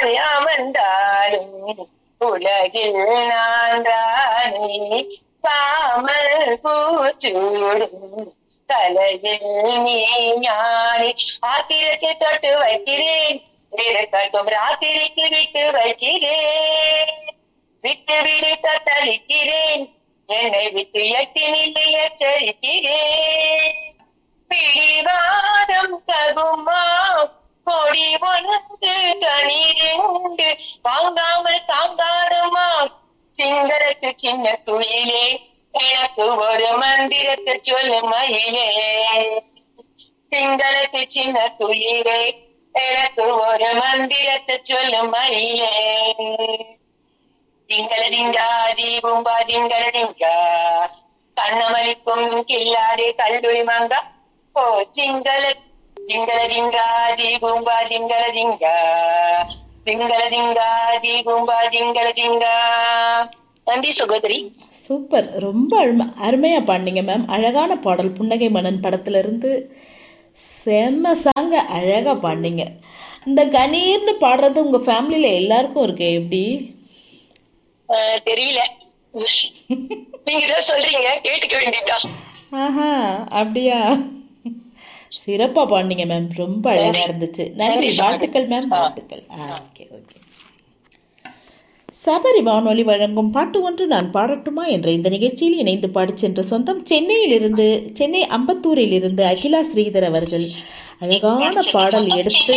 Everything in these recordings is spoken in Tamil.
மாறி அமர்ந்தாலும் உலகில் நான் ராணி காமல் பூச்சூடும் தலையில் நீ ஞானி ஆத்திரத்தை தொட்டு வைக்கிறேன் இருக்கட்டும் ராத்திரிக்கு விட்டு வைக்கிறேன் விட்டு விடு தத்தளிக்கிறேன் என்னை விட்டு எட்டி நிலை எச்சரிக்கிறேன் பிடிவாதம் தகுமா கொடி ஒன்று தனிரெண்டு வாங்காமல் தாங்காடுமா சிங்களத்து சின்ன துயிலே எனக்கு ஒரு மந்திரத்தை சொல்லு மயிலே சிங்களத்து சின்ன துயிலே எனக்கு ஒரு மந்திரத்தை சொல்லு மயிலே திங்கள திங்கா ஜீபும்பா திங்கள திங்கா கண்ணமளிக்கும் கில்லாடி கல்லூரி மங்கா ஓ ஜிங்கள ஜிங்கள ஜிங்கா ஜீபும்பா ஜிங்கள ஜிங்கா ஜிங்கள ஜிங்கா ஜீபும்பா ஜிங்கள ஜிங்கா நன்றி சகோதரி சூப்பர் ரொம்ப அருமை அருமையாக பாடினீங்க மேம் அழகான பாடல் புன்னகை மன்னன் படத்துலேருந்து செம்ம சாங்க அழகாக பாடினீங்க இந்த கணீர்னு பாடுறது உங்கள் ஃபேமிலியில் எல்லாருக்கும் இருக்கு எப்படி அஹ், தெரியல நீங்க தான் சொல்றீங்க கேட்டுக்க வேண்டியதா ஆஹா அப்படியா சிறப்பாக பாடினீங்க மேம் ரொம்ப அழகாக இருந்துச்சு நன்றி வாழ்த்துக்கள் மேம் வாழ்த்துக்கள் ஆ ஓகே ஓகே சபரி வானொலி வழங்கும் பாட்டு ஒன்று நான் பாடட்டுமா என்ற இந்த நிகழ்ச்சியில் இணைந்து பாடிச் சென்ற சொந்தம் சென்னையிலிருந்து சென்னை அம்பத்தூரில் இருந்து அகிலா ஸ்ரீதர் அவர்கள் அழகான பாடல் எடுத்து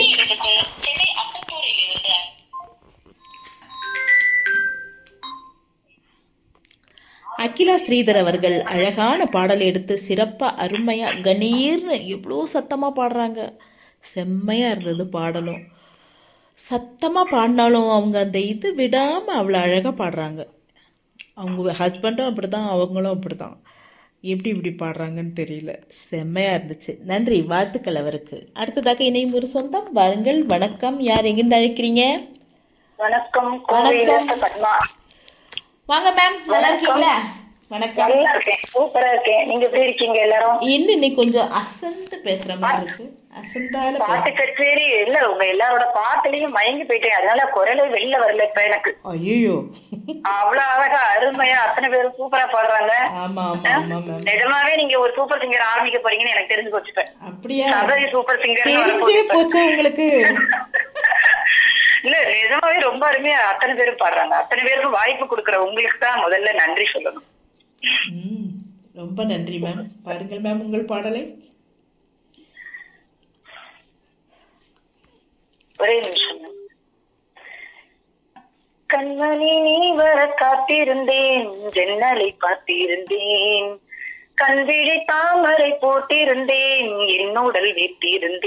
அகிலா ஸ்ரீதர் அவர்கள் அழகான பாடல் எடுத்து சிறப்பாக அருமையாக கணீர்னு எவ்வளோ சத்தமாக பாடுறாங்க செம்மையாக இருந்தது பாடலும் சத்தமாக பாடினாலும் அவங்க அந்த இது விடாமல் அவ்வளோ அழகாக பாடுறாங்க அவங்க ஹஸ்பண்டும் அப்படி தான் அவங்களும் அப்படி தான் எப்படி இப்படி பாடுறாங்கன்னு தெரியல செம்மையாக இருந்துச்சு நன்றி வாழ்த்துக்கள் அவருக்கு அடுத்ததாக இணையும் ஒரு சொந்தம் வாருங்கள் வணக்கம் யார் எங்கிருந்து அழைக்கிறீங்க வணக்கம் வணக்கம். கோவிலிருந்து பத்மா வாங்க மேம் நல்லா இருக்கீங்களா வணக்கம் நல்லா இருக்கேன் சூப்பரா இருக்கேன் நீங்க எப்படி இருக்கீங்க எல்லாரும் இன்னும் இன்னைக்கு கொஞ்சம் அசந்து பேசுற மாதிரி இருக்கு அசந்தால பாட்டு கச்சேரி இல்ல உங்க எல்லாரோட பாட்டுலயும் மயங்கி போயிட்டேன் அதனால குரலே வெளில வரல இப்ப எனக்கு ஐயோ அவ்வளவு அழகா அருமையா அத்தனை பேரும் சூப்பரா பாடுறாங்க ஆமா ஆமா ஆமா மேம் நிஜமாவே நீங்க ஒரு சூப்பர் சிங்கர் ஆரம்பிக்க போறீங்கன்னு எனக்கு தெரிஞ்சு போச்சுப்பேன் அப்படியா சபரி சூப்பர் சிங்கர் தெரிஞ்சே போச்சா உங்களுக்கு இல்ல நிஜமாவே ரொம்ப அருமையா அத்தனை பேரும் பாடுறாங்க அத்தனை பேருக்கும் வாய்ப்பு கொடுக்குற உங்களுக்கு தான் முதல்ல நன்றி சொல்லணும் ம், ரொம்ப நன்றி மேம் பாருங்கள் மேம் உங்கள் பாடலை ஒரே நிமிஷம் ma'am. கண்மணி நீ வர காத்திருந்தேன் ஜன்னலை பார்த்திருந்தேன் கண்விழி தாமரை போட்டிருந்தேன் என்னுடல் வைத்திருந்தேன்